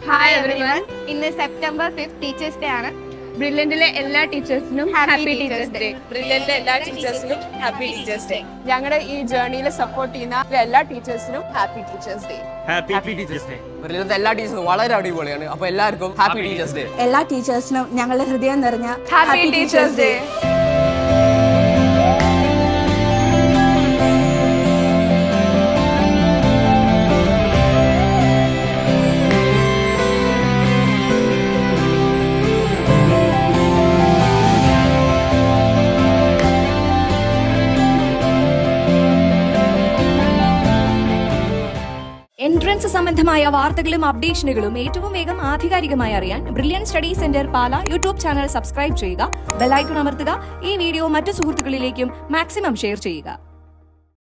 Hi everyone ഇന്ന് September fifth teachers day ആണ് ബ്രില്യന്റിലെ എല്ലാ ടീച്ചേഴ്സിനും Happy happy Teachers teachers day Day. Brilliant എല്ലാ ടീച്ചേഴ്സിനും ഹാപ്പി ടീച്ചേഴ്സ് ഡേ ഞങ്ങളുടെ ഈ ജേർണിയിൽ സപ്പോർട്ട് ചെയ്യുന്ന എല്ലാ ടീച്ചേഴ്സിനും happy teachers day happy teachers day Brilliance എല്ലാ ടീച്ചേഴ്സും വളരെ അടിപൊളിയാണ് അപ്പൊ എല്ലാവർക്കും ഹാപ്പി ടീച്ചേഴ്സ് ഡേ എല്ലാ ടീച്ചേഴ്സിനും ഞങ്ങളുടെ ഹൃദയം നിറഞ്ഞ ഹാപ്പി ടീച്ചേഴ്സ് ഡേ എൻട്രൻസ് സംബന്ധമായ വാർത്തകളും അപ്ഡേഷനുകളും ഏറ്റവും വേഗം ആധികാരികമായി അറിയാൻ Brilliant study centre Pala YouTube channel subscribe ചെയ്യുക ബെലൈക്കൺ അമർത്തുക ഈ വീഡിയോ മറ്റു സുഹൃത്തുക്കളിലേക്കും മാക്സിമം ഷെയർ ചെയ്യുക